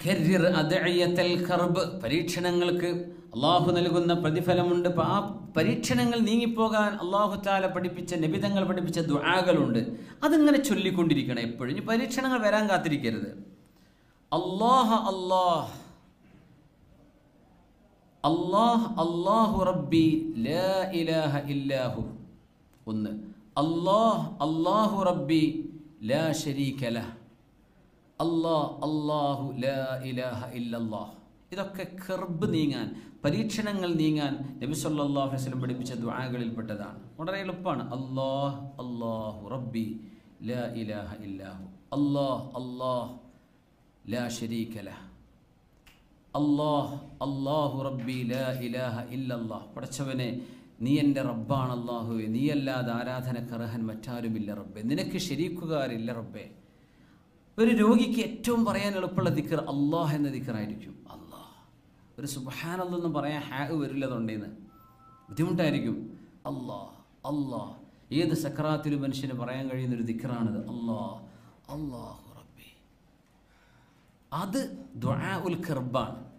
കര്യർ അദഅയത്തൽ കർബ് പരീക്ഷണങ്ങൾക്ക് അള്ളാഹു നൽകുന്ന പ്രതിഫലമുണ്ട് അപ്പോൾ ആ പരീക്ഷണങ്ങൾ നീങ്ങിപ്പോകാൻ അള്ളാഹു താല പഠിപ്പിച്ച നബിതങ്ങൾ പഠിപ്പിച്ച ദുആകളുണ്ട് അതിങ്ങനെ ചൊല്ലിക്കൊണ്ടിരിക്കണം എപ്പോഴും ഇനി പരീക്ഷണങ്ങൾ വരാൻ കാത്തിരിക്കരുത് അള്ളാഹ് അള്ളാഹ് അള്ളാഹ് അള്ളാഹു റബ്ബി ലാ ഇലാഹ ഇല്ലാഹു ഒന്ന് അള്ളാഹ് അള്ളാഹു റബ്ബി ലാ ശരീക ലഹ് അള്ളാഹ് അള്ളാഹു ലാ ഇലാഹ ഇല്ലല്ലാഹ് ഇതൊക്കെ കർബ് നീങ്ങാൻ പരീക്ഷണങ്ങൾ നീങ്ങാൻ നബി സല്ലല്ലാഹു അലൈഹി വസല്ലം പഠിപ്പിച്ച ദുആകളിൽപ്പെട്ടതാണ് വളരെ എളുപ്പമാണ് അള്ളാഹ് അള്ളാഹു റബ്ബി ലാ ഇലാഹ ഇല്ലാഹു അള്ളാഹ് അള്ളാഹ് ലാ ശരീക ലഹ് അള്ളാഹ് അള്ളാഹു റബ്ബി ലാ ഇലാഹ ഇല്ലല്ലാഹ് പടച്ചവനെ നീ എൻ്റെ റബ്ബാണ് അള്ളാഹുവെ നീയല്ലാതെ ആരാധനക്കർഹൻ മറ്റാരുമില്ല റബ്ബെ നിനക്ക് ശരീക്കുകാരില്ല റബ്ബെ ഒരു രോഗിക്ക് ഏറ്റവും പറയാൻ എളുപ്പമുള്ള ദിക്കർ അള്ളാഹ് എന്ന ദിക്കറായിരിക്കും അള്ളാഹ് ഒരു സുബഹാനല്ലെന്ന് പറയാൻ ഹാ വരില്ല തൊണ്ടേന്ന് ബുദ്ധിമുട്ടായിരിക്കും അള്ളാഹ് അള്ളാഹ് ഏത് സക്രാത്തിലും മനുഷ്യന് പറയാൻ കഴിയുന്ന ഒരു ദിക്കറാണിത് അള്ളാഹ് അള്ളാഹു റബ്ബി അത് ദുആ ഉൽ കർബാണ്